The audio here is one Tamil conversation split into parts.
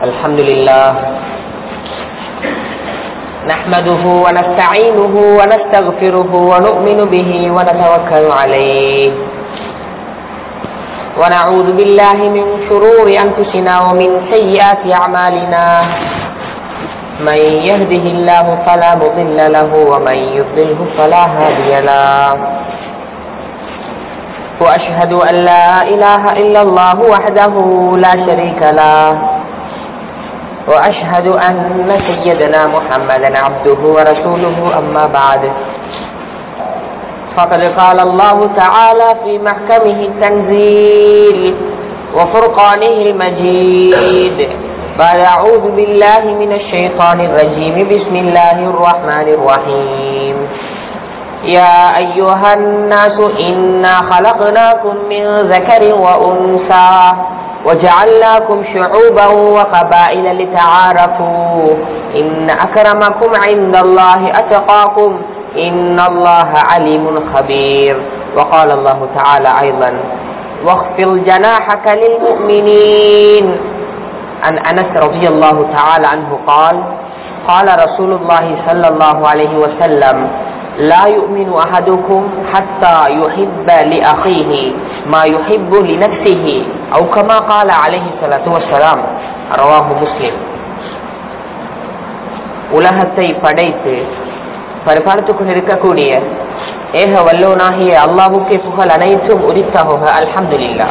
الحمد لله نحمده ونستعينه ونستغفره ونؤمن به ونتوكل عليه ونعوذ بالله من شرور أنفسنا ومن سيئات أعمالنا من يهده الله فلا مضل له ومن يضلله فلا هادي له وأشهد أن لا إله إلا الله وحده لا شريك له وأشهد أن سيدنا محمدا عبده ورسوله أما بعد فقد قال الله تعالى في محكمه التنزيل وفرقانه المجيد بعد أعوذ بالله من الشيطان الرجيم بسم الله الرحمن الرحيم يا أيها الناس إنا خلقناكم من ذكر وأنثى وجعلناكم شعوبا وقبائل لتعارفوا إن أكرمكم عند الله أتقاكم إن الله عليم خبير وقال الله تعالى أيضا واخفض جناحك للمؤمنين عن أنس رضي الله تعالى عنه قال قال رسول الله صلى الله عليه وسلم لا يؤمن أحدكم حتى يحب لأخيه ما يحب لنفسه أو كما قال عليه الصلاة والسلام رواه مسلم உலகத்தை படைத்து பரிபாலித்துக் கொண்டிருக்கக்கூடிய ஏக வல்லோனாகிய அல்லாஹுக்கே புகழ் அனைத்தும் உரித்தாகுக அல்ஹம்துலில்லா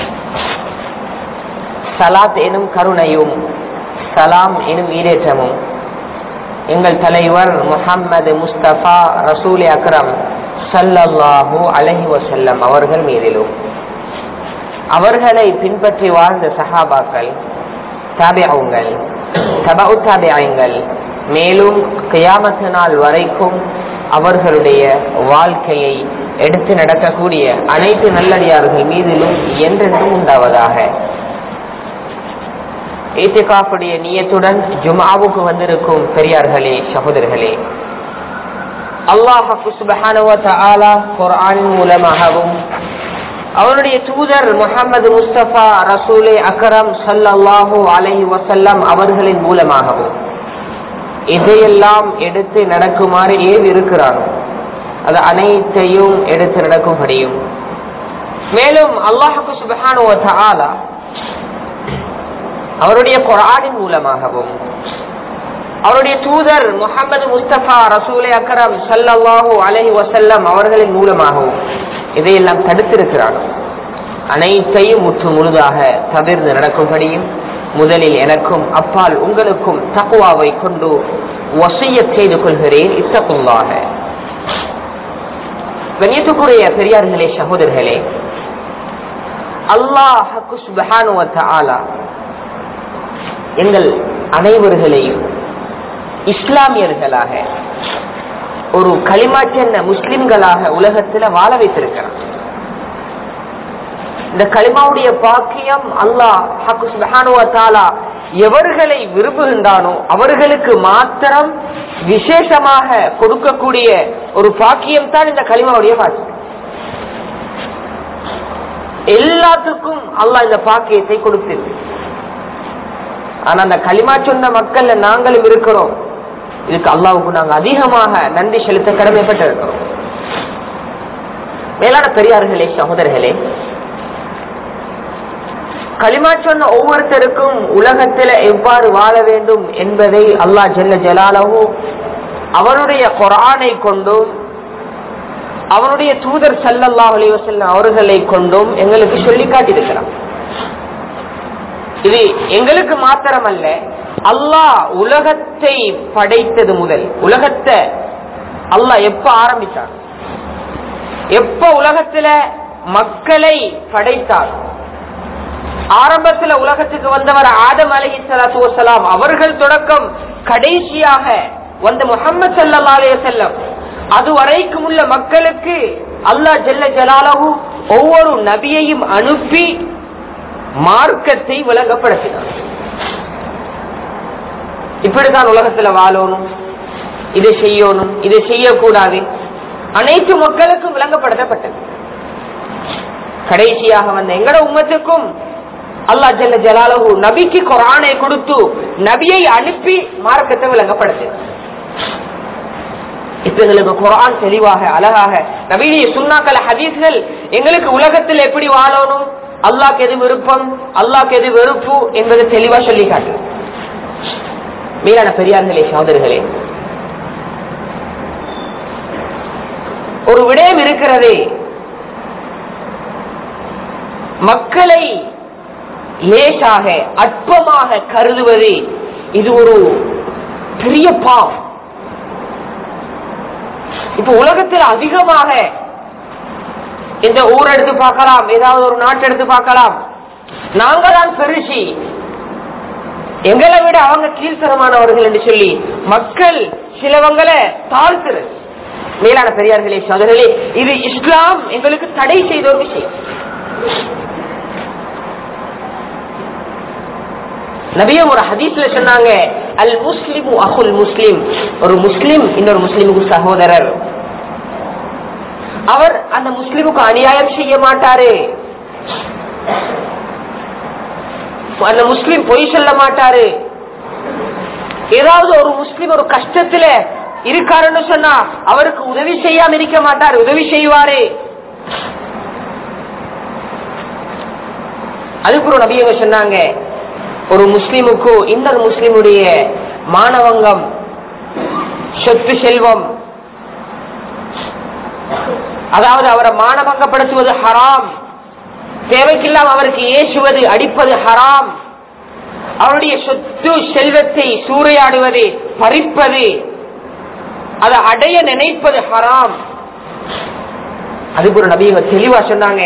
சலாத் எனும் கருணையும் சலாம் எனும் ஈரேற்றமும் எங்கள் தலைவர் முஹம்மது முஸ்தபா ரசூல் அக்ரம் சல்லல்லாஹு அலஹி வசல்லம் அவர்கள் மீதிலும் அவர்களை பின்பற்றி வாழ்ந்த சஹாபாக்கள் தாபியங்கள் தபு தாபியங்கள் மேலும் கியாமத்து நாள் வரைக்கும் அவர்களுடைய வாழ்க்கையை எடுத்து நடக்கக்கூடிய அனைத்து நல்லடியார்கள் மீதிலும் என்றென்றும் உண்டாவதாக ஏத்திகாஃபுடைய நீயத்துடன் ஜுமாவுக்கு வந்திருக்கும் பெரியார்களே சகோதரர்களே அல்லாஹு சுபஹானுவ தஆலா குர்ஆனின் மூலமாகவும் அவருடைய தூதர் முகமது முஸ்தபா ரசூலே அக்கரம் சல்லல்லாஹு அலைஹி வசல்லம் அவர்களின் மூலமாகவும் இதையெல்லாம் எடுத்து நடக்குமாறு ஏது இருக்கிறானோ அது அனைத்தையும் எடுத்து நடக்கும்படியும் மேலும் அல்லாஹு சுபஹானுவ தஆலா அவருடைய குரானின் மூலமாகவும் அவருடைய தூதர் முகமது முஸ்தபா ரசூலை அக்கரம் சல்லாஹூ அலஹி வசல்லம் அவர்களின் மூலமாகவும் இதையெல்லாம் தடுத்திருக்கிறானோ அனைத்தையும் முற்று முழுதாக தவிர்ந்து நடக்கும்படியும் முதலில் எனக்கும் அப்பால் உங்களுக்கும் தக்குவாவை கொண்டு வசைய செய்து கொள்கிறேன் இத்தக்குள்ளாக கண்ணியத்துக்குரிய பெரியார்களே சகோதரர்களே அல்லாஹு சுபஹானுவ ஆலா எங்கள் அனைவர்களையும் இஸ்லாமியர்களாக ஒரு களிமா சென்ன முஸ்லிம்களாக உலகத்துல வாழ வைத்திருக்கிறார் இந்த களிமாவுடைய பாக்கியம் அல்லாஹ் எவர்களை விரும்புகின்றானோ அவர்களுக்கு மாத்திரம் விசேஷமாக கொடுக்கக்கூடிய ஒரு பாக்கியம் தான் இந்த களிமாவுடைய பாக்கியம் எல்லாத்துக்கும் அல்லாஹ் இந்த பாக்கியத்தை கொடுத்திருக்கு ஆனா அந்த களிமா சொன்ன மக்கள்ல நாங்களும் இருக்கிறோம் இதுக்கு அல்லாவுக்கு நாங்க அதிகமாக நன்றி செலுத்த கடமைப்பட்டு இருக்கிறோம் மேலான பெரியார்களே சகோதரர்களே களிமா சொன்ன ஒவ்வொருத்தருக்கும் உலகத்துல எவ்வாறு வாழ வேண்டும் என்பதை அல்லாஹ் ஜெல்ல ஜலாலவோ அவனுடைய குரானை கொண்டும் அவனுடைய தூதர் சல்லல்லா அலிவசல்லம் அவர்களை கொண்டும் எங்களுக்கு சொல்லி காட்டியிருக்கிறான் இது எங்களுக்கு மாத்திரமல்ல அல்லாஹ் உலகத்தை படைத்தது முதல் உலகத்தை அல்லாஹ் எப்ப ஆரம்பித்தார் எப்ப உலகத்துல மக்களை படைத்தார் ஆரம்பத்துல உலகத்துக்கு வந்தவர் ஆதம் அலஹி சலாத்து வசலாம் அவர்கள் தொடக்கம் கடைசியாக வந்த முகமது சல்லா அலைய செல்லம் அது வரைக்கும் உள்ள மக்களுக்கு அல்லாஹ் ஜெல்ல ஜலாலஹு ஒவ்வொரு நபியையும் அனுப்பி மார்க்கத்தை விளங்கப்படுத்தினார் இப்படித்தான் உலகத்துல வாழணும் இதை செய்யணும் இதை செய்யக்கூடாது அனைத்து மக்களுக்கும் விளங்கப்படுத்தப்பட்டது கடைசியாக வந்த எங்கட உம்மத்துக்கும் அல்லாஹ் ஜல்ல ஜலாலஹு நபிக்கு குரானை கொடுத்து நபியை அனுப்பி மார்க்கத்தை விளங்கப்படுத்து இப்ப எங்களுக்கு குரான் தெளிவாக அழகாக நவீனிய சுண்ணாக்கள் ஹதீஸ்கள் எங்களுக்கு உலகத்தில் எப்படி வாழணும் அல்லாஹ்க்கு எது விருப்பம் அல்லாஹ்க்கு எது வெறுப்பு என்பதை தெளிவா சொல்லி காட்டு மீதான பெரியார்களே சகோதரர்களே ஒரு விடயம் இருக்கிறதே மக்களை லேசாக அற்பமாக கருதுவது இது ஒரு பெரிய பாவம் இப்ப உலகத்தில் அதிகமாக இந்த ஊர் எடுத்து பார்க்கலாம் ஏதாவது ஒரு நாட்டு எடுத்து பார்க்கலாம் நாங்க தான் பெருசி எங்களை விட அவங்க கீழ்த்தரமானவர்கள் என்று சொல்லி மக்கள் சிலவங்களை தாழ்த்துறது மேலான பெரியார்களே சோதரர்களே இது இஸ்லாம் எங்களுக்கு தடை செய்த ஒரு விஷயம் நபியும் ஒரு ஹதீஸ்ல சொன்னாங்க அல் முஸ்லிம் அகுல் முஸ்லிம் ஒரு முஸ்லிம் இன்னொரு முஸ்லிமுக்கு சகோதரர் அவர் அந்த முஸ்லிமுக்கு அநியாயம் செய்ய மாட்டாரு அந்த முஸ்லிம் பொய் சொல்ல மாட்டாரு ஏதாவது ஒரு முஸ்லிம் ஒரு கஷ்டத்துல இருக்காருன்னு சொன்னா அவருக்கு உதவி செய்யாம இருக்க மாட்டார் உதவி செய்வாரு அதுக்கு ஒரு நபியவங்க சொன்னாங்க ஒரு முஸ்லிமுக்கு இன்னொரு முஸ்லிமுடைய மானவங்கம் சொத்து செல்வம் அதாவது அவரை மானபங்கப்படுத்துவது ஹராம் தேவைக்கில்லாம் அவருக்கு ஏசுவது அடிப்பது ஹராம் அவருடைய சொத்து செல்வத்தை சூறையாடுவது பறிப்பது அதை அடைய நினைப்பது ஹராம் அதுக்கு ஒரு நபியங்க தெளிவா சொன்னாங்க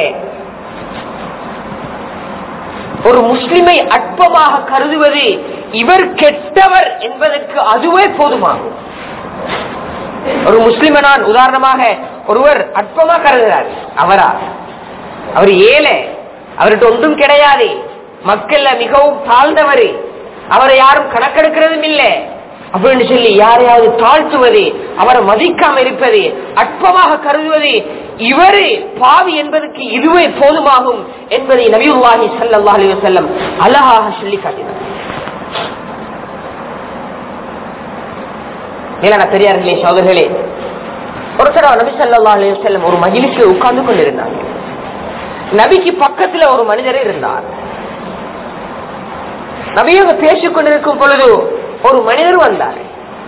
ஒரு முஸ்லிமை அற்பமாக கருதுவது இவர் கெட்டவர் என்பதற்கு அதுவே போதுமாகும் ஒரு முஸ்லிம நான் உதாரணமாக ஒருவர் அற்பமா கருதுகிறார் அவரா அவர் ஏழை அவர்கிட்ட ஒன்றும் கிடையாது மக்கள்ல மிகவும் தாழ்ந்தவர் அவரை யாரும் கணக்கெடுக்கிறதும் இல்லை அப்படின்னு சொல்லி யாரையாவது தாழ்த்துவது அவரை மதிக்காம இருப்பது அற்பமாக கருதுவது இவரு பாவி என்பதற்கு இதுவே போதுமாகும் என்பதை நபியுல்லாஹி சல்லா அலி வசல்லம் அழகாக சொல்லி காட்டினார் மேலான பெரியார்களே சோதர்களே ஒரு தடவை நபி சல்லா அலி வசல்லம் ஒரு மகிழ்ச்சியில் உட்கார்ந்து கொண்டிருந்தாங்க நபிக்கு பக்கத்துல ஒரு மனிதர் இருந்தார் நபியவங்க பேசிக் கொண்டிருக்கும் பொழுது ஒரு மனிதர் வந்தார்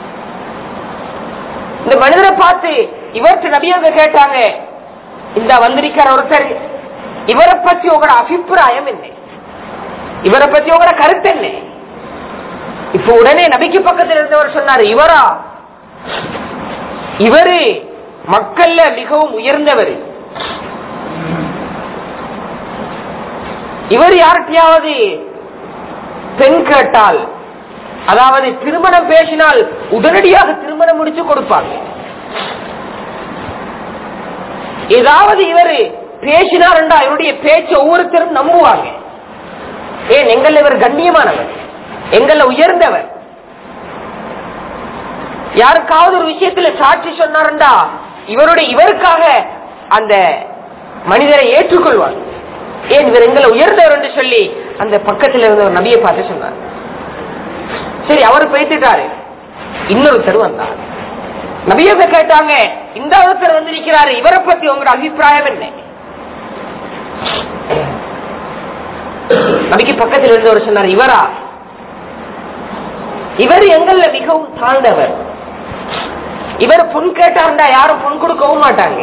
இந்த மனிதரை பார்த்து இவர்கிட்ட நபியவங்க கேட்டாங்க இந்த வந்திருக்கிற ஒருத்தர் இவரை பத்தி உங்களோட அபிப்பிராயம் என்ன இவரை பத்தி உங்களோட கருத்து என்ன இப்ப உடனே நபிக்கு பக்கத்தில் இருந்தவர் சொன்னார் இவரா இவரு மக்கள்ல மிகவும் உயர்ந்தவர் இவர் யார்கிட்டயாவது பெண் கேட்டால் அதாவது திருமணம் பேசினால் உடனடியாக திருமணம் முடிச்சு கொடுப்பாங்க ஏதாவது இவர் பேசினார்டா இவருடைய பேச்ச ஒவ்வொருத்தரும் நம்புவாங்க ஏன் எங்கள் இவர் கண்ணியமானவர் எங்கள உயர்ந்தவர் யாருக்காவது ஒரு விஷயத்துல சாட்சி சொன்னார்டா இவருடைய இவருக்காக அந்த மனிதரை ஏற்றுக்கொள்வார் ஏன் இவர் எங்களை உயர்ந்தவர் என்று சொல்லி அந்த பக்கத்தில் இருந்த ஒரு நபியை பார்த்து சொன்னார் சரி அவர் பேசிட்டாரு இன்னொருத்தர் வந்தார் நபியத்தை கேட்டாங்க இந்த ஒருத்தர் வந்து நிற்கிறாரு இவரை பத்தி உங்களோட அபிப்பிராயம் என்ன நபிக்கு பக்கத்தில் இருந்தவர் சொன்னார் இவரா இவர் எங்கள்ல மிகவும் தாழ்ந்தவர் இவர் பொன் கேட்டாருண்டா யாரும் பொன் கொடுக்கவும் மாட்டாங்க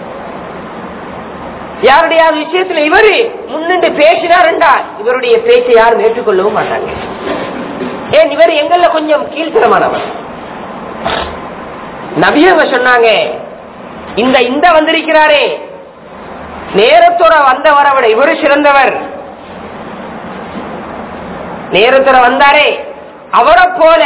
யாருடைய விஷயத்துல இவரு முன்னின்று பேசினாருண்டா இவருடைய பேச்சை யாரும் ஏற்றுக்கொள்ளவும் மாட்டாங்க ஏன் இவர் எங்கள்ல கொஞ்சம் கீழ்த்தரமானவர் நபியவங்க சொன்னாங்க இந்த இந்த வந்திருக்கிறாரே நேரத்தோட வந்தவரை விட இவரு சிறந்தவர் நேரத்தோட வந்தாரே அவரை போல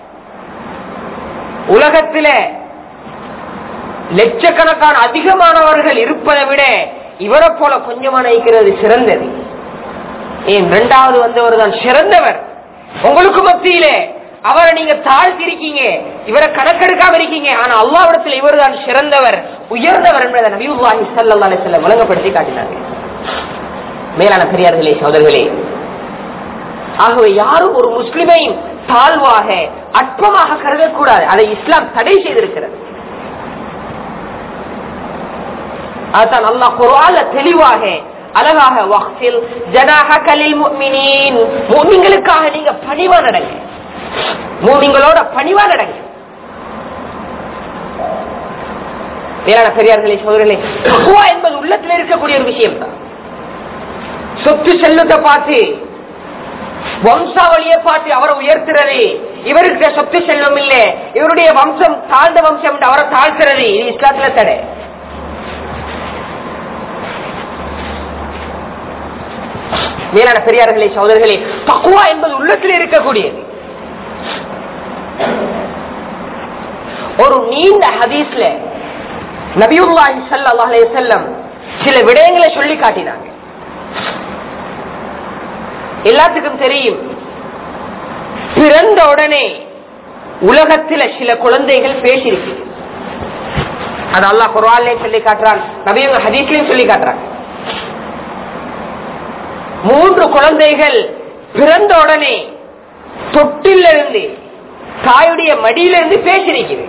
உலகத்தில லட்சக்கணக்கான அதிகமானவர்கள் இருப்பதை விட இவரை போல கொஞ்சமா நினைக்கிறது சிறந்தது ஏன் இரண்டாவது வந்தவர் தான் சிறந்தவர் உங்களுக்கு மத்தியிலே அவரை நீங்க தாழ்த்திருக்கீங்க இவரை கணக்கெடுக்காம இருக்கீங்க ஆனா அல்லாவிடத்தில் இவர் தான் சிறந்தவர் உயர்ந்தவர் என்பதை நபிவுல்லாஹி சல்லா அலிஸ்ல விளங்கப்படுத்தி காட்டினாங்க மேலான பெரியார்களே சோதர்களே ஆகவே யாரும் ஒரு முஸ்லிமையும் தாழ்வாக அற்பமாக கருதக்கூடாது அதை இஸ்லாம் தடை செய்திருக்கிறது அதுதான் அல்லாஹ் குர்ஆன்ல தெளிவாக அழகாக வக்ஃபில் ஜனாஹக லில் முஃமினீன் முஃமின்களுக்காக நீங்க பணிவா நடங்க முஃமின்களோட பணிவா நடங்க மேலான பெரியார்களே சோதரர்களே தக்குவா என்பது உள்ளத்தில் இருக்கக்கூடிய ஒரு விஷயம் தான் சொத்து செல்லுத்தை பார்த்து வம்சாவளியை பார்த்து அவரை உயர்த்துறது இவருக்கு சொத்து செல்வம் இல்ல இவருடைய வம்சம் தாழ்ந்த வம்சம் என்று அவரை தாழ்த்துறது இது இஸ்லாத்துல தடை மேலான பெரியார்களே சகோதரர்களே தக்குவா என்பது உள்ளத்தில் இருக்கக்கூடியது ஒரு நீண்ட ஹதீஸ்ல நபியுல்லாஹி ஸல்லல்லாஹு அலைஹி வஸல்லம் சில விடயங்களை சொல்லி காட்டினாங்க எல்லாத்துக்கும் தெரியும் பிறந்த உடனே உலகத்துல சில குழந்தைகள் பேசியிருக்கு அது அல்லாஹ் குர்ஆன்லயும் சொல்லி காட்டுறான் நபியுங்க ஹதீஸ்லயும் சொல்லி காட்டுறாங்க மூன்று குழந்தைகள் பிறந்த உடனே தொட்டிலிருந்து தாயுடைய மடியிலிருந்து பேசியிருக்கிறது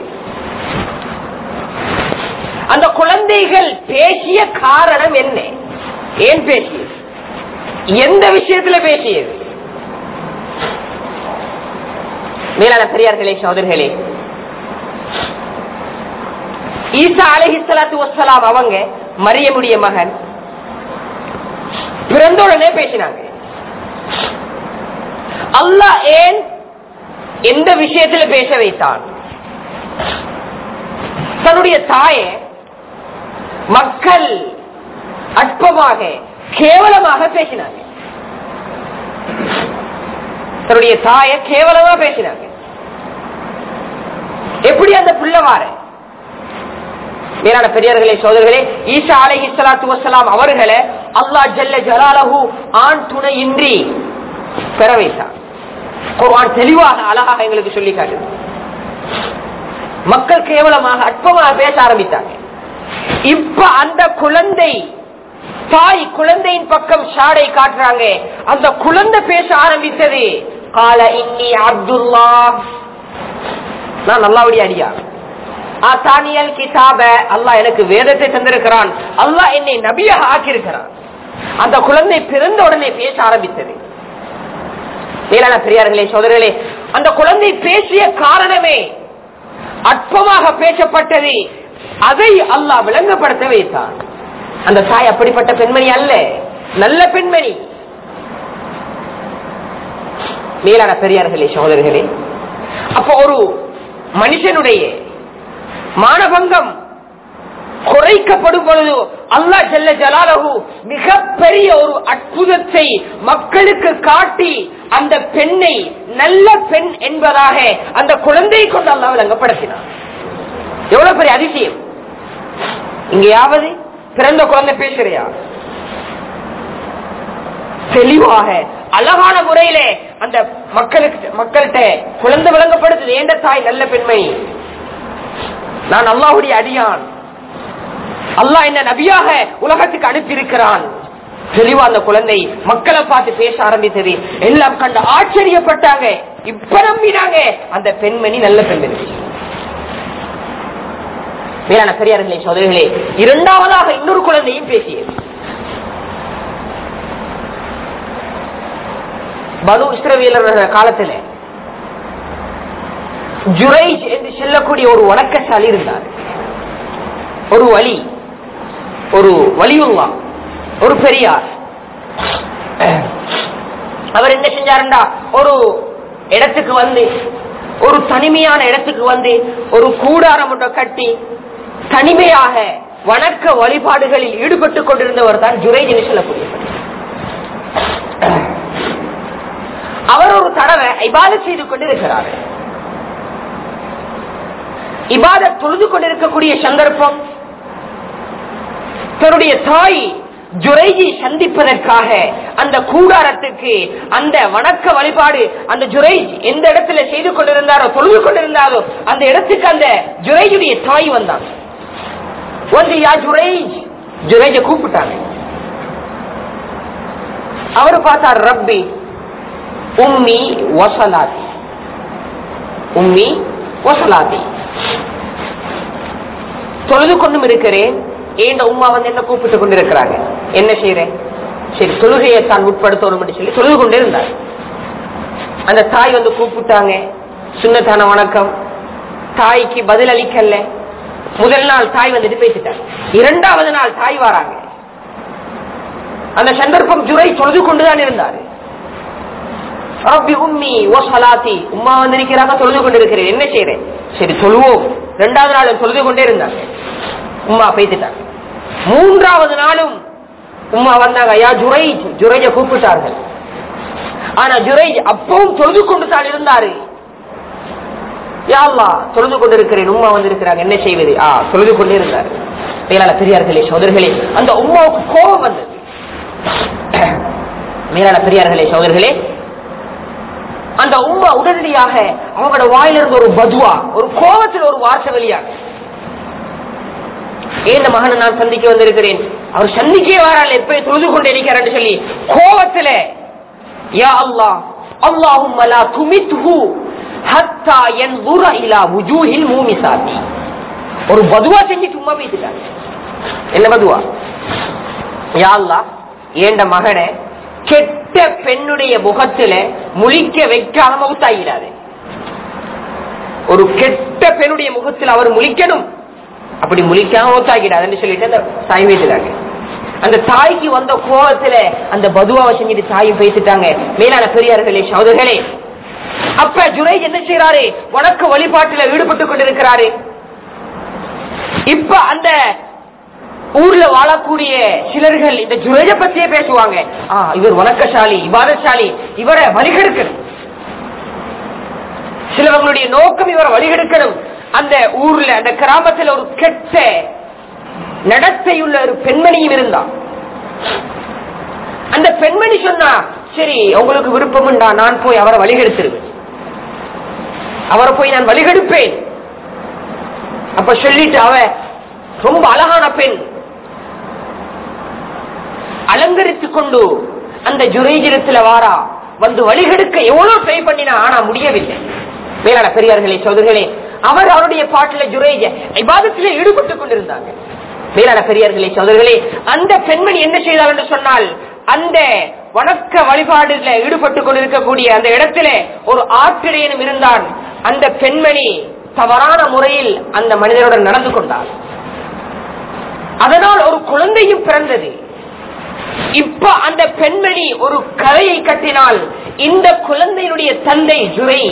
அந்த குழந்தைகள் பேசிய காரணம் என்ன ஏன் பேசியது எந்த விஷயத்துல பேசியது மேலான பெரியார்களே சோதர்களே ஈசா அலஹி சலாத்து வசலாம் அவங்க மரியமுடைய மகன் பிறந்த உடனே பேசினாங்க அல்லாஹ் ஏன் எந்த விஷயத்துல பேச வைத்தான் தன்னுடைய தாயை மக்கள் அற்பமாக கேவலமாக பேசினாங்க தன்னுடைய தாயை கேவலமா பேசினாங்க எப்படி அந்த பிள்ளைவார மேலான பெரியார்களே சோதர்களே ஈசா அலஹி சலாத்து வசலாம் அவர்களை அல்லா ஜல்ல ஜலாலஹு ஆண் துணை இன்றி பெற வைத்தார் குர்ஆன் தெளிவாக அழகாக எங்களுக்கு சொல்லி காட்டுது மக்கள் கேவலமாக அற்பமாக பேச ஆரம்பித்தாங்க இப்ப அந்த குழந்தை தாய் குழந்தையின் பக்கம் ஷாடை காட்டுறாங்க அந்த குழந்தை பேச ஆரம்பித்தது கால இன்னி அப்துல்லா நான் நல்லாவுடைய அடியா ஆசானியல் கிதாப அல்லாஹ் எனக்கு வேதத்தை தந்திருக்கிறான் அல்லாஹ் என்னை நபியாக ஆக்கியிருக்கிறான் அந்த குழந்தை பிறந்த உடனே பேச ஆரம்பித்தது மேலான பெரியார்களே சோதரர்களே அந்த குழந்தை பேசிய காரணமே அற்பமாக பேசப்பட்டது அதை அல்லாஹ் விளங்கப்படுத்த வைத்தான் அந்த தாய் அப்படிப்பட்ட பெண்மணி அல்ல நல்ல பெண்மணி மேலான பெரியார்களே சகோதரர்களே அப்ப ஒரு மனுஷனுடைய மானபங்கம் குறைக்கப்படும் பொழுது அல்லா ஜல்ல ஜலாலகு மிகப்பெரிய ஒரு அற்புதத்தை மக்களுக்கு காட்டி அந்த பெண்ணை நல்ல பெண் என்பதாக அந்த குழந்தையை கொண்டு அல்லா விளங்கப்படுத்தினார் எவ்வளவு பெரிய அதிசயம் இங்கேயாவது பிறந்த குழந்தை பேசுறியா தெளிவாக அழகான முறையில அந்த மக்களுக்கு மக்கள்கிட்ட குழந்தை விளங்கப்படுத்துது ஏண்ட தாய் நல்ல பெண்மணி நான் அல்லாஹுடைய அடியான் அல்லாஹ் என்ன நபியாக உலகத்துக்கு அனுப்பியிருக்கிறான் தெளிவா அந்த குழந்தை மக்களை பார்த்து பேச ஆரம்பித்தது எல்லாம் கண்டு ஆச்சரியப்பட்டாங்க இப்ப நம்பினாங்க அந்த பெண்மணி நல்ல பெண்மணி மேலான பெரியார்களே சோதரிகளே இரண்டாவதாக இன்னொரு குழந்தையும் பேசியது பனு இஸ்ரவியலர் காலத்தில் ஜுரைஜ் என்று சொல்லக்கூடிய ஒரு வணக்கசாலி இருந்தார் ஒரு வழி ஒரு வலியுல்லா ஒரு பெரியார் அவர் என்ன செஞ்சாருண்டா ஒரு இடத்துக்கு வந்து ஒரு தனிமையான இடத்துக்கு வந்து ஒரு கூடாரம் ஒன்றை கட்டி தனிமையாக வணக்க வழிபாடுகளில் ஈடுபட்டுக் கொண்டிருந்தவர் தான் ஜுரைஜ் என்று சொல்லக்கூடியவர் அவர் ஒரு தடவை இபாத செய்து கொண்டிருக்கிறார் இபாத தொழுது கொண்டிருக்கக்கூடிய சந்தர்ப்பம் தன்னுடைய தாய் ஜுரைஜி சந்திப்பதற்காக அந்த கூடாரத்துக்கு அந்த வணக்க வழிபாடு அந்த ஜுரைஜ் எந்த இடத்துல செய்து கொண்டிருந்தாரோ தொழுது கொண்டிருந்தாரோ அந்த இடத்துக்கு அந்த ஜுரைஜுடைய தாய் வந்தாங்க வந்து யா ஜுரைஜ் ஜுரைஜ கூப்பிட்டாங்க அவரு பார்த்தார் ரப்பி உம்மி வசலாதி உம்மி வசலாதி தொழுது கொண்டும் இருக்கிறேன் ஏண்ட உம்மா வந்து என்ன கூப்பிட்டு கொண்டிருக்கிறாங்க என்ன செய்யறேன் சரி தொழுகையை தான் உட்படுத்தணும் சொல்லி தொழுது கொண்டே இருந்தார் அந்த தாய் வந்து கூப்பிட்டாங்க சுண்ணத்தான வணக்கம் தாய்க்கு பதில் அளிக்கல முதல் நாள் தாய் வந்துட்டு பேசிட்டாங்க இரண்டாவது நாள் தாய் வராங்க அந்த சந்தர்ப்பம் ஜுரை தொழுது கொண்டுதான் இருந்தாரு ரப்பி உம்மி ஓ சலாத்தி உம்மா வந்து இருக்கிறாங்க தொழுது கொண்டு இருக்கிறேன் என்ன செய்யறேன் சரி சொல்லுவோம் ரெண்டாவது நாள் தொழுது கொண்டே இருந்தாங்க உம்மா பேசிட்டாங்க மூன்றாவது நாளும் உம்மா வந்தாங்க ஐயா ஜுரைஜ் ஜுரைஜ கூப்பிட்டார்கள் ஆனா ஜுரைஜ் அப்பவும் தொழுது கொண்டு தான் இருந்தாரு யாழ்லா தொழுது கொண்டு இருக்கிறேன் உம்மா வந்து இருக்கிறாங்க என்ன செய்வது ஆ தொழுது கொண்டே இருந்தார் மேலான பெரியார்களே சோதர்களே அந்த உம்மாவுக்கு கோபம் வந்தது மேலான பெரியார்களே சோதர்களே அந்த உம்மா உடனடியாக அவங்களோட வாயிலிருந்து ஒரு பதுவா ஒரு கோபத்தில் ஒரு வார்த்தை வெளியாக ஏன் மகனை நான் சந்திக்க வந்திருக்கிறேன் அவர் சந்திக்கே வரால் எப்ப தொழுது கொண்டு இருக்கிறார் சொல்லி கோபத்துல யா அல்லாஹ் அல்லாஹும் லா துமித்ஹு ஹத்தா யன்துர இலா வுஜூஹில் மூமிசாத்தி ஒரு பதுவா செஞ்சு சும்மா பேசிட்டாங்க என்ன பதுவா யா அல்லாஹ் ஏண்ட மகனை கெட்ட பெண்ணுடைய முகத்துல முழிக்க வைக்காம மவுத்தாகிறாரு ஒரு கெட்ட பெண்ணுடைய முகத்தில் அவர் முழிக்கணும் அப்படி முழிக்காம மவுத்தாகிறாருன்னு சொல்லிட்டு அந்த தாய் பேசுறாங்க அந்த தாய்க்கு வந்த கோபத்துல அந்த பதுவாவை செஞ்சுட்டு தாயும் பேசிட்டாங்க மேலான பெரியார்களே சகோதரர்களே அப்ப ஜுரைஜ் என்ன செய்யறாரு வணக்க வழிபாட்டுல ஈடுபட்டு கொண்டிருக்கிறாரு இப்ப அந்த ஊர்ல வாழக்கூடிய சிலர்கள் இந்த ஜுரேஜ பத்தியே பேசுவாங்க ஆ, இவர் வணக்கசாலி இவாதசாலி இவரை வழிகெடுக்கணும் சிலவங்களுடைய நோக்கம் இவரை வழிகெடுக்கணும் அந்த ஊர்ல அந்த கிராமத்துல ஒரு கெட்ட நடத்தையுள்ள ஒரு பெண்மணியும் இருந்தா அந்த பெண்மணி சொன்னா சரி உங்களுக்கு விருப்பம் உண்டா நான் போய் அவரை வழிகெடுத்துருவேன் அவரை போய் நான் வழிகெடுப்பேன் அப்ப சொல்லிட்டு அவ ரொம்ப அழகான பெண் அலங்கரித்துக் கொண்டு அந்த ஜுரேஜிடத்துல வாரா வந்து வழிகெடுக்க எவ்வளவு ட்ரை பண்ணினா ஆனா முடியவில்லை மேலான பெரியார்களே சோதர்களே அவர் அவருடைய பாட்டுல ஜுரேஜ இபாதத்திலே ஈடுபட்டுக் கொண்டிருந்தாங்க மேலான பெரியார்களே சோதர்களே அந்த பெண்மணி என்ன செய்தார் என்று சொன்னால் அந்த வணக்க வழிபாடுல ஈடுபட்டுக் கொண்டிருக்கக்கூடிய அந்த இடத்துல ஒரு ஆற்றிடையனும் இருந்தான் அந்த பெண்மணி தவறான முறையில் அந்த மனிதருடன் நடந்து கொண்டார் அதனால் ஒரு குழந்தையும் பிறந்தது இப்ப அந்த பெண்மணி ஒரு கதையை கட்டினால் இந்த குழந்தையினுடைய தந்தை ஜுரை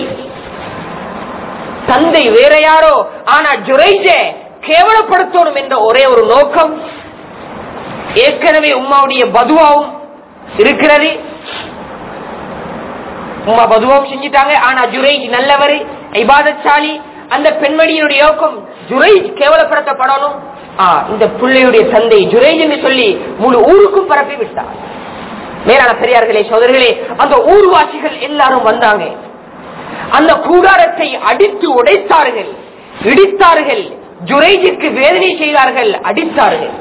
தந்தை வேற யாரோ ஆனா ஜுரைஜ கேவலப்படுத்தணும் என்ற ஒரே ஒரு நோக்கம் ஏற்கனவே உம்மாவுடைய பதுவாவும் இருக்கிறது உம்மா பதுவாவும் செஞ்சிட்டாங்க ஆனா ஜுரைஜ் நல்லவர் இபாதச்சாலி அந்த பெண்மணியினுடைய நோக்கம் ஜுரைஜ் கேவலப்படுத்தப்படணும் ஆ, இந்த பிள்ளையுடைய தந்தை ஜுரைஜ் என்று சொல்லி முழு ஊருக்கும் பரப்பி விட்டார் மேலான பெரியார்களே சோதர்களே அந்த ஊர்வாசிகள் எல்லாரும் வந்தாங்க அந்த கூடாரத்தை அடித்து உடைத்தார்கள் இடித்தார்கள் ஜுரைஜுக்கு வேதனை செய்தார்கள் அடித்தார்கள்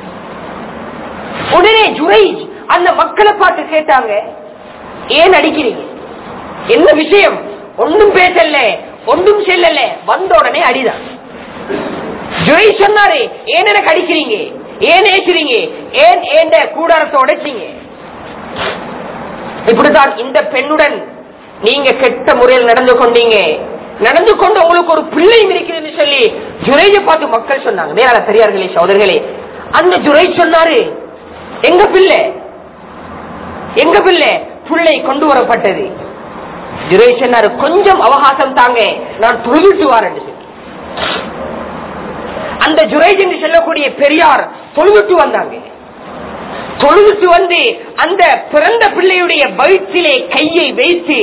உடனே ஜுரைஜ் அந்த மக்களை பார்த்து கேட்டாங்க ஏன் அடிக்கிறீங்க என்ன விஷயம் ஒன்றும் பேசல ஒன்றும் செல்லல வந்த உடனே அடிதான் ஜுரை சொன்னாரு ஏன் எனக்கு அடிக்கிறீங்க ஏன் ஏசுறீங்க ஏன் ஏண்ட கூடாரத்தை உடைச்சீங்க இப்படித்தான் இந்த பெண்ணுடன் நீங்க கெட்ட முறையில் நடந்து கொண்டீங்க நடந்து கொண்டு உங்களுக்கு ஒரு பிள்ளையும் இருக்கிறதுன்னு சொல்லி ஜுரைஜ பார்த்து மக்கள் சொன்னாங்க மேலான பெரியார்களே சோதர்களே அந்த ஜுரை சொன்னாரு எங்க பிள்ளை எங்க பிள்ளை பிள்ளை கொண்டு வரப்பட்டது ஜுரை சொன்னாரு கொஞ்சம் அவகாசம் தாங்க நான் தொழுவிட்டு வாரேன் சொல்லி அந்த ஜுரைஜ் என்று சொல்லக்கூடிய பெரியார் தொழுவிட்டு வந்தாங்க தொழுவிட்டு வந்து அந்த பிறந்த பிள்ளையுடைய வயிற்றிலே கையை வைத்து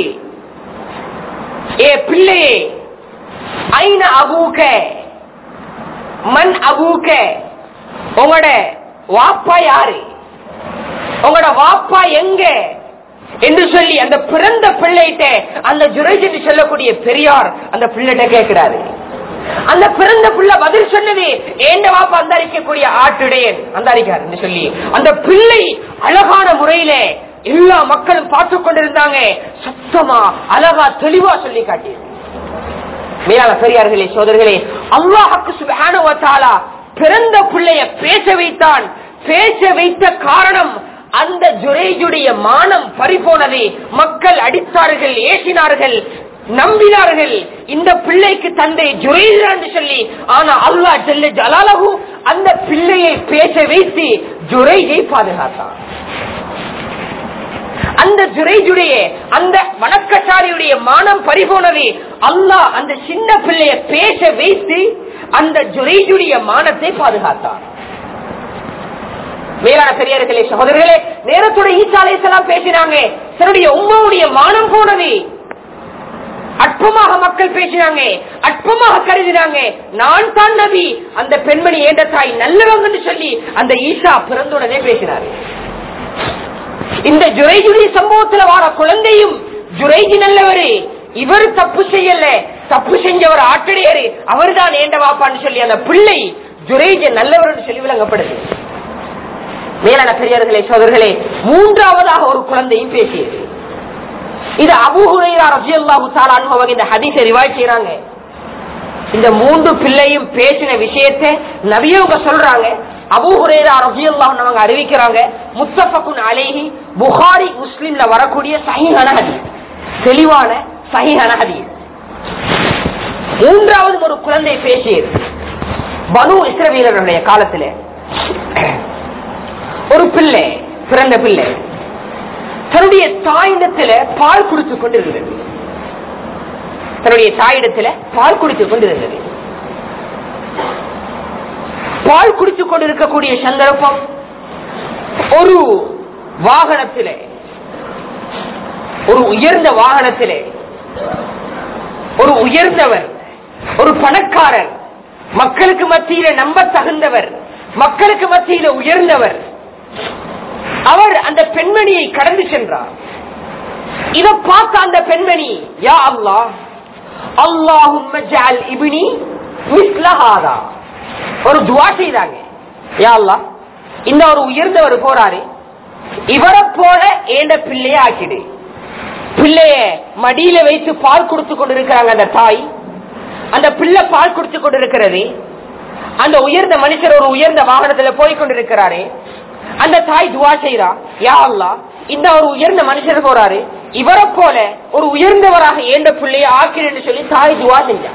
ஏ பிள்ளையே ஐன அபூக்க மண் அபூக்க உங்களோட வாப்பா யாரு உங்களோட வாப்பா எங்க என்று சொல்லி அந்த பிறந்த பிள்ளைகிட்ட அந்த ஜுரேஜ் என்று சொல்லக்கூடிய பெரியார் அந்த பிள்ளைகிட்ட கேட்கிறாரு அந்த பிறந்த பிள்ளை பதில் சொன்னது ஏண்ட வாப்பா அந்தரிக்கக்கூடிய ஆட்டுடையன் அந்தரிக்கார் என்று சொல்லி அந்த பிள்ளை அழகான முறையில எல்லா மக்களும் பார்த்து கொண்டிருந்தாங்க சத்தமா அழகா தெளிவா சொல்லி காட்டியது மேலான பெரியார்களே சோதர்களே அல்லாஹுக்கு சுப்ஹானஹு வ தஆலா பிறந்த பிள்ளைய பேச வைத்தான் பேச வைத்த காரணம் அந்த ஜுரேஜுடைய மானம் பறிபோனது மக்கள் அடித்தார்கள் ஏசினார்கள் நம்பினார்கள் இந்த பிள்ளைக்கு தந்தை ஜுரேஜ் என்று சொல்லி ஆனா அல்லாஹ் ஜல்ல ஜலாலஹு அந்த பிள்ளையை பேச வைத்து ஜுரேஜை பாதுகாத்தான் அந்த ஜுரேஜுடைய அந்த வணக்கசாரியுடைய மானம் பறிபோனது அல்லாஹ் அந்த சின்ன பிள்ளைய பேச வைத்து அந்த ஜுரேஜுடைய மானத்தை பாதுகாத்தான் மேலான பெரியார்களே சகோதரர்களே நேரத்தோட ஈசா அலைஹிஸ்ஸலாம் பேசினாங்க தன்னுடைய உம்மாவுடைய மானம் போனது அற்பமாக மக்கள் பேசினாங்க அற்பமாக கருதினாங்க நான் தான் நபி அந்த பெண்மணி ஏண்ட தாய் நல்லவங்கன்னு சொல்லி அந்த ஈசா பிறந்துடனே பேசினாரு இந்த ஜுரைஜுடைய சம்பவத்துல வார குழந்தையும் ஜுரைஜி நல்லவரு இவர் தப்பு செய்யல தப்பு செஞ்சவர் ஆட்டடையரு அவர்தான் ஏண்ட வாப்பான்னு சொல்லி அந்த பிள்ளை ஜுரைஜ நல்லவர் சொல்லி விளங்கப்படுது மேலான பெரியார்களே சோதர்களே மூன்றாவதாக ஒரு குழந்தையும் பேசியது இது அபூஹுரைரா ரஜியல்லாஹு தஆலா அன்ஹு அவங்க இந்த ஹதீஸை ரிவாய் செய்றாங்க இந்த மூன்று பிள்ளையும் பேசின விஷயத்தை நபியவங்க சொல்றாங்க அபூஹுரைரா ரஜியல்லாஹு அன்ஹு அவங்க அறிவிக்கிறாங்க முத்தஃபகுன் அலைஹி புகாரி முஸ்லிம்ல வரக்கூடிய சஹீஹான ஹதீஸ் தெளிவான சஹீஹான ஹதீஸ் மூன்றாவது ஒரு குழந்தை பேசியது பனு இஸ்ரவேலருடைய காலத்திலே ஒரு பிள்ளை பிறந்த பிள்ளை தன்னுடைய தாயிடத்துல பால் குடித்துக் கொண்டிருந்தது தன்னுடைய தாயிடத்துல பால் குடித்துக் கொண்டிருந்தது பால் குடித்துக் கொண்டிருக்கக்கூடிய சந்தர்ப்பம் ஒரு வாகனத்திலே ஒரு உயர்ந்த வாகனத்திலே ஒரு உயர்ந்தவர் ஒரு பணக்காரர் மக்களுக்கு மத்தியில நம்ப தகுந்தவர் மக்களுக்கு மத்தியில உயர்ந்தவர் அவர் அந்த பெண்மணியை கடந்து சென்றார் இத பார்த்த அந்த பெண்மணி யா அல்லா அல்லாஹும் இபினி மிஸ்லஹாதா ஒரு துவா செய்தாங்க யா அல்லா இந்த ஒரு உயர்ந்தவர் போறாரு இவரை போல ஏண்ட பிள்ளைய ஆக்கிடு பிள்ளைய மடியில வைத்து பால் கொடுத்து கொண்டிருக்கிறாங்க அந்த தாய் அந்த பிள்ளை பால் கொடுத்து கொண்டிருக்கிறது அந்த உயர்ந்த மனுஷர் ஒரு உயர்ந்த வாகனத்துல போய் கொண்டிருக்கிறாரு அந்த தாய் துவா செய்யறா யா அல்லா இந்த ஒரு உயர்ந்த மனுஷர் போறாரு இவரை போல ஒரு உயர்ந்தவராக ஏண்ட பிள்ளைய ஆக்கிறேன்னு சொல்லி தாய் துவா செஞ்சா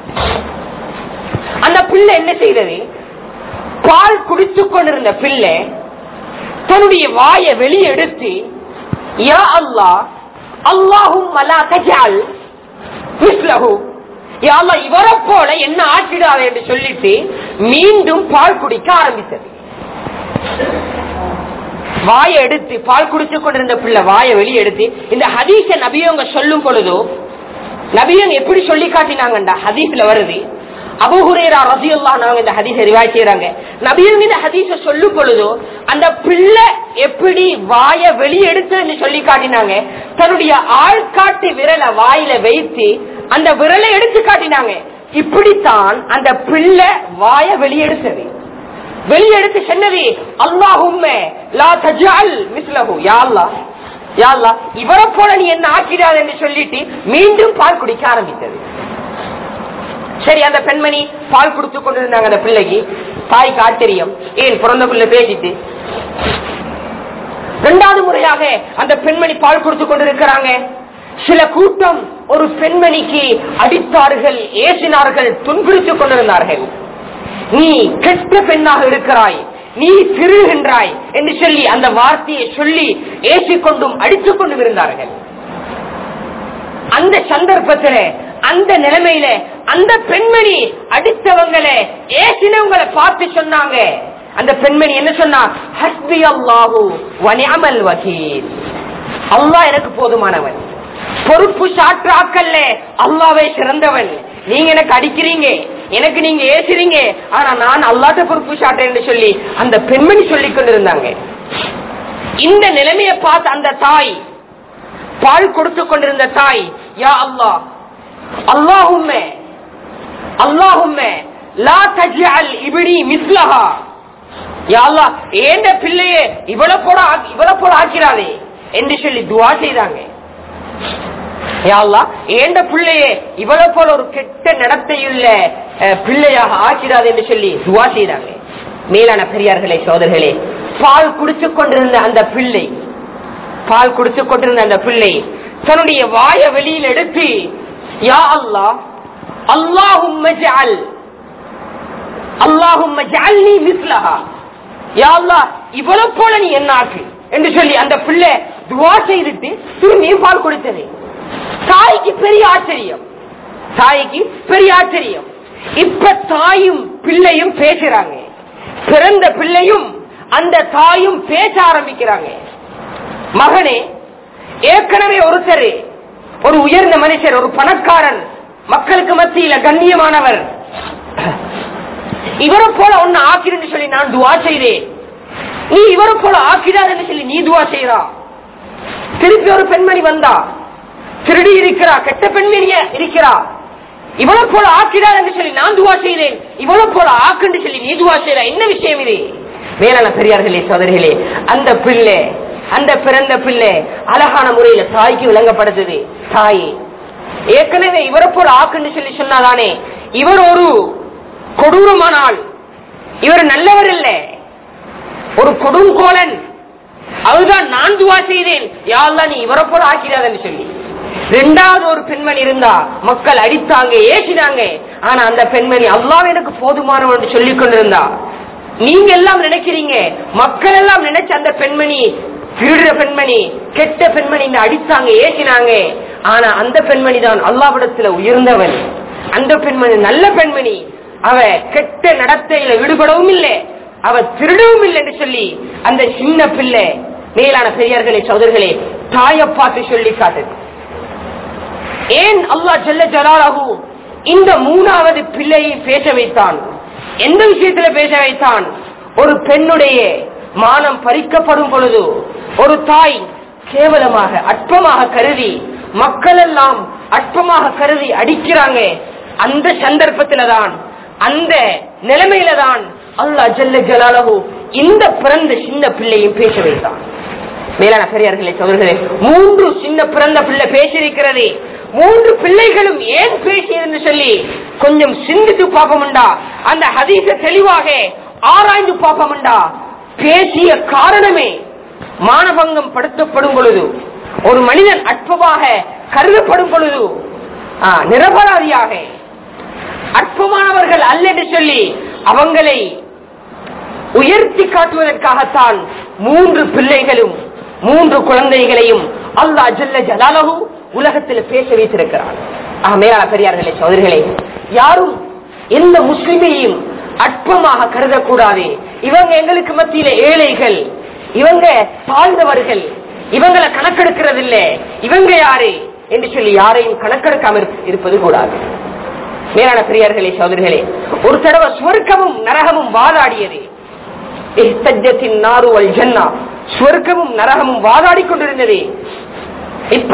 அந்த பிள்ளை என்ன செய்தது பால் குடித்து கொண்டிருந்த பிள்ளை தன்னுடைய வாயை வெளியே எடுத்து யா அல்லா அல்லாஹும் மலா தஜால் மிஸ்லஹு யா அல்லாஹ் இவரை போல என்ன ஆக்கிடாத என்று சொல்லிட்டு மீண்டும் பால் குடிக்க ஆரம்பித்தது வாயை எடுத்து பால் குடிச்சு கொண்டிருந்த பிள்ளை வாயை வெளியே எடுத்து இந்த ஹதீஸ நபியவங்க சொல்லும் பொழுதோ நபியங்க எப்படி சொல்லி காட்டினாங்கண்டா ஹதீஸ்ல வருது அபுஹுரேரா ரசியுல்லாஹ் அவங்க இந்த ஹதீஸை ரிவாய் செய்யறாங்க நபியங்க இந்த ஹதீஸ சொல்லும் பொழுதோ அந்த பிள்ளை எப்படி வாய வெளியெடுத்ததுன்னு சொல்லி காட்டினாங்க தன்னுடைய ஆள்காட்டு விரலை வாயில வைத்து அந்த விரலை எடுத்து காட்டினாங்க இப்படித்தான் அந்த பிள்ளை வாய வெளியெடுத்தது வெளியெடுத்து சொன்னது அல்லாஹும்மே லா தஜால் மிஸ்லஹு யா அல்லாஹ் யா அல்லாஹ் இவரை போல நீ என்ன ஆக்கிடாத என்று சொல்லிட்டு மீண்டும் பால் குடிக்க ஆரம்பித்தது சரி அந்த பெண்மணி பால் கொடுத்து கொண்டிருந்தாங்க அந்த பிள்ளைக்கு தாய்க்கு ஆச்சரியம் ஏன் பிறந்த பிள்ளை பேசிட்டு இரண்டாவது முறையாக அந்த பெண்மணி பால் கொடுத்து கொண்டிருக்கிறாங்க சில கூட்டம் ஒரு பெண்மணிக்கு அடித்தார்கள் ஏசினார்கள் துன்புறுத்திக் கொண்டிருந்தார்கள் நீ கெட்ட பெண்ணாக இருக்கிறாய் நீ திருகின்றாய் என்று சொல்லி அந்த வார்த்தையை சொல்லி ஏசிக்கொண்டும் அடித்துக் கொண்டும் இருந்தார்கள் அந்த சந்தர்ப்பத்தில அந்த நிலைமையில அந்த பெண்மணி அடித்தவங்களை ஏசினவங்களை பார்த்து சொன்னாங்க அந்த பெண்மணி என்ன சொன்னா ஹஸ்பி அல்லாஹு வனிஅமல் வகீல் அல்லாஹ் எனக்கு போதுமானவன் பொறுப்பு சாற்றாக்கல்ல அல்லாவே சிறந்தவன் நீங்க எனக்கு அடிக்கிறீங்க எனக்கு நீங்க ஏசுறீங்க ஆனா நான் அல்லாட்ட பொறுப்பு சாட்டேன்னு சொல்லி அந்த பெண்மணி சொல்லிக் கொண்டிருந்தாங்க இந்த நிலைமையை பார்த்து அந்த தாய் பால் கொடுத்து கொண்டிருந்த தாய் யா அல்லாஹ் அல்லாஹும்மே அல்லாஹும்மே லா தஜ்அல் இப்னி மிஸ்லஹா யா அல்லாஹ் ஏண்ட பிள்ளையே இவள போல ஆக்கி- இவள போல ஆக்கிறாதே என்று சொல்லி துவா செய்தாங்க யா அல்லாஹ், ஏண்ட பிள்ளையே இவ்வளவு போல ஒரு கெட்ட நடத்தையுள்ள அஹ், பிள்ளையாக ஆக்கிறாது என்று சொல்லி துவா செய்தாங்க மேலான பெரியார்களே சோதர்களே பால் குடிச்சு கொண்டிருந்த அந்த பிள்ளை பால் குடிச்சு கொண்டிருந்த அந்த பிள்ளை தன்னுடைய வாய வெளியில் எடுத்து யா அல்லாஹ் அல்லாஹும் அல்லாஹும் மிஸ்லஹா யா அல்லாஹ் இவ்வளவு போல நீ என்ன ஆக்கு என்று சொல்லி அந்த பிள்ளை துவா செய்துட்டு திரும்பியும் பால் கொடுத்தது தாய்க்கு பெரிய ஆச்சரியம் தாய்க்கு பெரிய ஆச்சரியம் இப்ப தாயும் பிள்ளையும் பேசுறாங்க பிறந்த பிள்ளையும் அந்த தாயும் பேச ஆரம்பிக்கிறாங்க மகனே ஏற்கனவே ஒருத்தர் ஒரு உயர்ந்த மனுஷர் ஒரு பணக்காரன் மக்களுக்கு மத்தியில கண்ணியமானவர் இவரை போல ஒன்னு ஆக்கிருந்து சொல்லி நான் துவா செய்தேன் நீ இவரை போல ஆக்கிடாதுன்னு சொல்லி நீ துவா செய்யறா திருப்பி ஒரு பெண்மணி வந்தா திருடி இருக்கிறா கெட்ட பெண்மணிய இருக்கிறா இவ்வளவு போல ஆக்கிடாதுன்னு சொல்லி நான் துவா செய்தேன் இவ்வளவு போல ஆக்குன்னு சொல்லி நீ துவா செய்யற என்ன விஷயம் இது வேளாண் பெரியார்களே சோதரிகளே அந்த பிள்ளை அந்த பிறந்த பிள்ளை அழகான முறையில தாய்க்கு விளங்கப்படுத்துது தாய் ஏற்கனவே இவரை போல ஆக்குன்னு சொல்லி சொன்னாதானே இவர் ஒரு கொடூரமான ஆள் இவர் நல்லவர் இல்ல ஒரு கொடுங்கோலன் அதுதான் நான் துவா செய்தேன் யாழ்லா நீ இவரை போல ஆக்கிறாதன்னு சொல்லி ரெண்டாவது ஒரு பெண்மணி இருந்தா மக்கள் அடித்தாங்க ஏசினாங்க ஆனா அந்த பெண்மணி அல்லாஹ் எனக்கு போதுமானவன் என்று சொல்லிக் கொண்டிருந்தா நீங்க எல்லாம் நினைக்கிறீங்க மக்கள் எல்லாம் நினைச்ச அந்த பெண்மணி திருடுற பெண்மணி கெட்ட பெண்மணி அடித்தாங்க ஏசினாங்க ஆனா அந்த பெண்மணி தான் அல்லாவிடத்துல உயர்ந்தவன் அந்த பெண்மணி நல்ல பெண்மணி அவ கெட்ட நடத்தையில விடுபடவும் இல்லை அவ திருடவும் இல்லை என்று சொல்லி அந்த சின்ன பிள்ளை மேலான பெரியார்களே சோதர்களே தாயை பார்த்து சொல்லி காட்டுது ஏன் அல்லாஹ் ஜல்ல ஜலாலஹு இந்த மூணாவது பிள்ளையை பேச வைத்தான் எந்த விஷயத்துல பேச வைத்தான் ஒரு பெண்ணுடைய மானம் பறிக்கப்படும் பொழுது ஒரு தாய் கேவலமாக அற்பமாக கருதி மக்கள் எல்லாம் அற்பமாக கருதி அடிக்கிறாங்க அந்த சந்தர்ப்பத்தில தான் அந்த நிலைமையில தான் அல்லாஹ் ஜல்ல ஜலாலஹு இந்த பிறந்த சின்ன பிள்ளையும் பேச வைத்தான் மேலான பெரியார்களே சோதர்களே மூன்று சின்ன பிறந்த பிள்ளை பேசியிருக்கிறது மூன்று பிள்ளைகளும் ஏன் பேசியது சொல்லி கொஞ்சம் சிந்தித்து பார்ப்போம்டா அந்த ஹதீச தெளிவாக ஆராய்ந்து பார்ப்போம்டா பேசிய காரணமே மானபங்கம் படுத்தப்படும் பொழுது ஒரு மனிதன் அற்பமாக கருதப்படும் பொழுது ஆ, நிரபராதியாக அற்பமானவர்கள் அல்ல என்று சொல்லி அவங்களை உயர்த்தி காட்டுவதற்காகத்தான் மூன்று பிள்ளைகளும் மூன்று குழந்தைகளையும் அல்லாஹ் ஜல்ல ஜலாலஹு உலகத்தில் பேச வைத்திருக்கிறார் ஆக மேலான பெரியார்களே சோதரிகளே யாரும் எந்த முஸ்லிமையும் அற்பமாக கருதக்கூடாது இவங்க எங்களுக்கு மத்தியில ஏழைகள் இவங்க தாழ்ந்தவர்கள் இவங்களை கணக்கெடுக்கிறது இல்ல இவங்க யாரு என்று சொல்லி யாரையும் கணக்கெடுக்காம இருப்ப- இருப்பது கூடாது மேலான பெரியார்களே சோதரிகளே ஒரு தடவை சுவர்க்கமும் நரகமும் வாதாடியது இஹ்தஜத்தின் நாரு வல் ஜன்னா சுவர்க்கமும் நரகமும் வாதாடி கொண்டிருந்தது இப்ப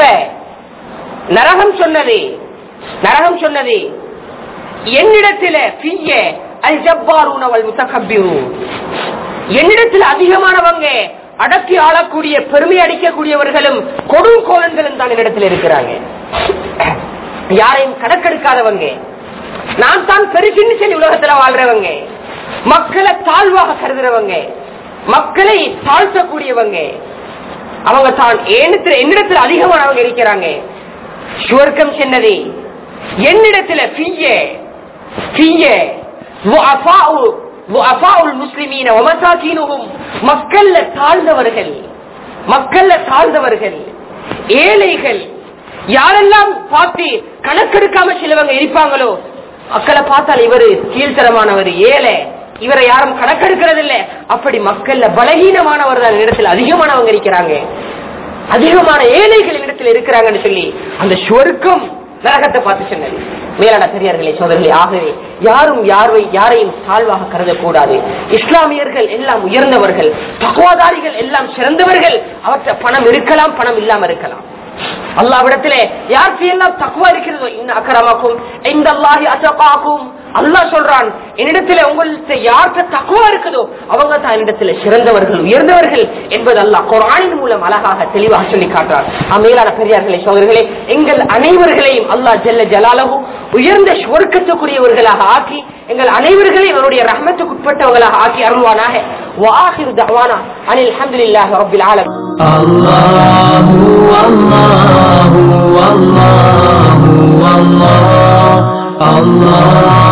நரகம் சொன்னது நரகம் சொன்னது என்னிடத்தில பிய அல் ஜப்பாரூன வல் முத்தகப்பிரூன் என்னிடத்தில் அதிகமானவங்க அடக்கி ஆளக்கூடிய பெருமை அடிக்கக்கூடியவர்களும் கொடும் கோலன்களும் தான் என்னிடத்தில் இருக்கிறாங்க யாரையும் கணக்கெடுக்காதவங்க நான் தான் பெருசுன்னு சொல்லி உலகத்துல வாழ்றவங்க மக்களை தாழ்வாக கருதுறவங்க மக்களை தாழ்த்தக்கூடியவங்க அவங்க தான் என்னிடத்தில் என்னிடத்தில் அதிகமானவங்க இருக்கிறாங்க சுவர்க்கம் சென்னது என்னிடத்துல பிய பிய முஸ்லிமீன மக்கள்ல தாழ்ந்தவர்கள் மக்கள்ல தாழ்ந்தவர்கள் ஏழைகள் யாரெல்லாம் பார்த்து கணக்கெடுக்காம சிலவங்க இருப்பாங்களோ மக்களை பார்த்தால் இவரு கீழ்த்தரமானவர் ஏழை இவரை யாரும் கணக்கெடுக்கிறது இல்ல அப்படி மக்கள்ல பலகீனமானவர் தான் இடத்துல அதிகமானவங்க இருக்கிறாங்க அதிகமான ஏழைகள் இடத்துல இருக்கிறாங்கன்னு சொல்லி அந்த சுவர்க்கம் நரகத்தை பார்த்து சொன்னது மேலான பெரியார்களே சோதர்களே ஆகவே யாரும் யாரை யாரையும் தாழ்வாக கருதக்கூடாது இஸ்லாமியர்கள் எல்லாம் உயர்ந்தவர்கள் தகுவாதாரிகள் எல்லாம் சிறந்தவர்கள் அவற்றை பணம் இருக்கலாம் பணம் இல்லாம இருக்கலாம் அல்லாவிடத்திலே யாருக்கு எல்லாம் தக்குவா இருக்கிறதோ இன்ன அக்கரமாக்கும் இந்த அல்லாஹி அசகாக்கும் அல்லாஹ் சொல்றான் என்னிடத்துல உங்கள்ட்ட யார்கிட்ட தக்குவா இருக்குதோ அவங்க தான் என்னிடத்துல சிறந்தவர்கள் உயர்ந்தவர்கள் என்பது அல்லாஹ் குரானின் மூலம் அழகாக தெளிவாக சொல்லி காட்டுறார் மேலான பெரியார்களே சோதர்களே எங்கள் அனைவர்களையும் அல்லாஹ் ஜல்ல ஜலாலஹு உயர்ந்த சுவர்க்கத்துக்குரியவர்களாக ஆக்கி எங்கள் அனைவர்களையும் அவருடைய ரஹமத்துக்குட்பட்டவர்களாக ஆக்கி அருள்வானாக وآخر دعوانا أن الحمد لله رب العالمين الله والله والله والله الله